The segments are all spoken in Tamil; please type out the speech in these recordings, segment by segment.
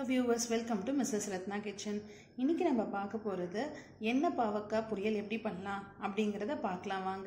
viewers welcome to Mrs Ratna kitchen இன்னைக்கு நம்ம பார்க்க போகிறது என்ன பாவக்காய் பொரியல் எப்படி பண்ணலாம் அப்படிங்கிறத பார்க்கலாம் வாங்க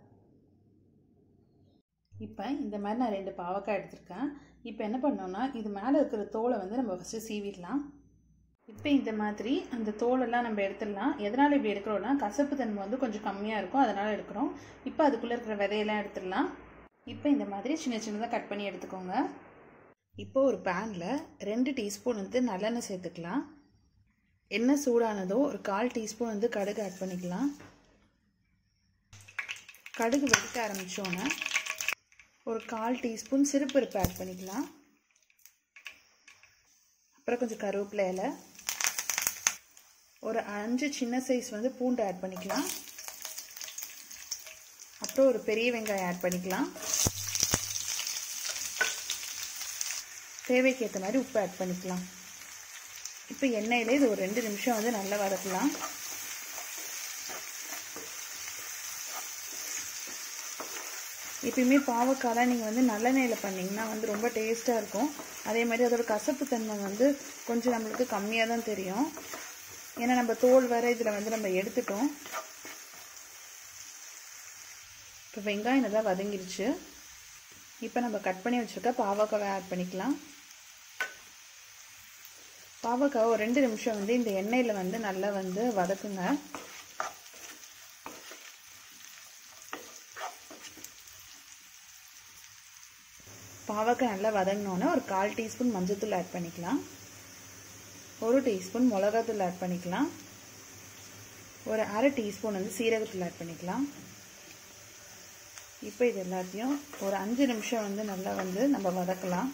இப்போ இந்த மாதிரி நான் ரெண்டு பாவக்காய் எடுத்திருக்கேன் இப்போ என்ன பண்ணோம்னா இது மேலே இருக்கிற தோலை வந்து நம்ம ஃபஸ்ட்டு சீவிடலாம் இப்போ இந்த மாதிரி அந்த தோலெல்லாம் நம்ம எடுத்துடலாம் எதனால் இப்படி எடுக்கிறோன்னா கசப்பு தன்மை வந்து கொஞ்சம் கம்மியாக இருக்கும் அதனால் எடுக்கிறோம் இப்போ அதுக்குள்ளே இருக்கிற விதையெல்லாம் எடுத்துடலாம் இப்போ இந்த மாதிரி சின்ன சின்னதாக கட் பண்ணி எடுத்துக்கோங்க இப்போ ஒரு பேனில் ரெண்டு டீஸ்பூன் வந்து நல்லெண்ணெய் சேர்த்துக்கலாம் எண்ணெய் சூடானதோ ஒரு கால் டீஸ்பூன் வந்து கடுகு ஆட் பண்ணிக்கலாம் கடுகு வெடிக்க ஆரம்பித்தோன்னே ஒரு கால் டீஸ்பூன் சிறுபருப்பு ஆட் பண்ணிக்கலாம் அப்புறம் கொஞ்சம் கருவேப்பிலை இலை ஒரு அஞ்சு சின்ன சைஸ் வந்து பூண்டு ஆட் பண்ணிக்கலாம் அப்புறம் ஒரு பெரிய வெங்காயம் ஆட் பண்ணிக்கலாம் தேவைக்கு ஏற்ற மாதிரி உப்பு ஆட் பண்ணிக்கலாம் இப்போ எண்ணெயில் இது ஒரு ரெண்டு நிமிஷம் வந்து நல்லா வதக்கலாம் எப்பயுமே பாவக்காலாம் நீங்கள் வந்து நல்லெண்ணெயில் பண்ணிங்கன்னா வந்து ரொம்ப டேஸ்ட்டாக இருக்கும் அதே மாதிரி அதோட கசப்பு தன்மை வந்து கொஞ்சம் நம்மளுக்கு கம்மியாக தான் தெரியும் ஏன்னா நம்ம தோல் வர இதில் வந்து நம்ம எடுத்துட்டோம் இப்போ வெங்காயம் நல்லா வதங்கிருச்சு இப்போ நம்ம கட் பண்ணி வச்சுருக்க பாவக்காவை ஆட் பண்ணிக்கலாம் பாவக்காவை ஒரு ரெண்டு நிமிஷம் வந்து இந்த எண்ணெயில் வந்து நல்லா வந்து வதக்குங்க பாவக்காய் நல்லா வதங்கினோன்னே ஒரு கால் டீஸ்பூன் மஞ்சத்தூள் ஆட் பண்ணிக்கலாம் ஒரு டீஸ்பூன் மிளகாத்தூள் ஆட் பண்ணிக்கலாம் ஒரு அரை டீஸ்பூன் வந்து சீரகத்தூள் ஆட் பண்ணிக்கலாம் இப்போ இது எல்லாத்தையும் ஒரு அஞ்சு நிமிஷம் வந்து நல்லா வந்து நம்ம வதக்கலாம்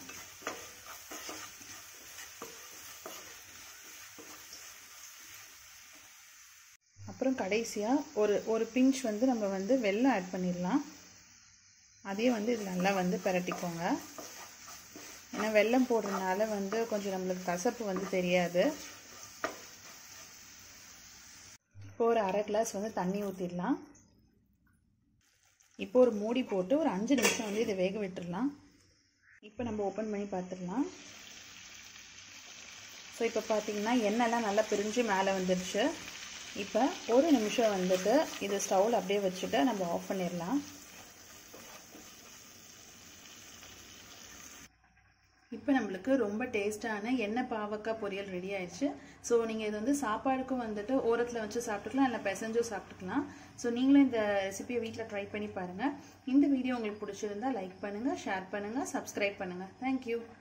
அப்புறம் கடைசியாக ஒரு ஒரு பிஞ்ச் வந்து நம்ம வந்து வெல்லம் ஆட் பண்ணிடலாம் அதையும் வந்து இது நல்லா வந்து பரட்டிக்கோங்க ஏன்னா வெல்லம் போடுறதுனால வந்து கொஞ்சம் நம்மளுக்கு கசப்பு வந்து தெரியாது இப்போ ஒரு அரை கிளாஸ் வந்து தண்ணி ஊற்றிடலாம் இப்போ ஒரு மூடி போட்டு ஒரு அஞ்சு நிமிஷம் வந்து இதை வேக விட்டுடலாம் இப்போ நம்ம ஓப்பன் பண்ணி பார்த்துடலாம் ஸோ இப்போ பார்த்தீங்கன்னா எண்ணெய்லாம் நல்லா பிரிஞ்சு மேலே வந்துடுச்சு இப்போ ஒரு நிமிஷம் வந்துட்டு இது ஸ்டவ்வில் அப்படியே வச்சுட்டு நம்ம ஆஃப் பண்ணிடலாம் இப்போ நம்மளுக்கு ரொம்ப டேஸ்ட்டான எண்ணெய் பாவக்காய் பொரியல் ரெடி ஆயிடுச்சு ஸோ நீங்கள் இது வந்து சாப்பாடுக்கும் வந்துட்டு ஓரத்தில் வச்சு சாப்பிட்டுக்கலாம் இல்லை பெசஞ்சும் சாப்பிட்டுக்கலாம் ஸோ நீங்களும் இந்த ரெசிபியை வீட்டில் ட்ரை பண்ணி பாருங்கள் இந்த வீடியோ உங்களுக்கு பிடிச்சிருந்தா லைக் பண்ணுங்கள் ஷேர் பண்ணுங்கள் சப்ஸ்கிரைப் பண்ணுங்கள் தேங்க்யூ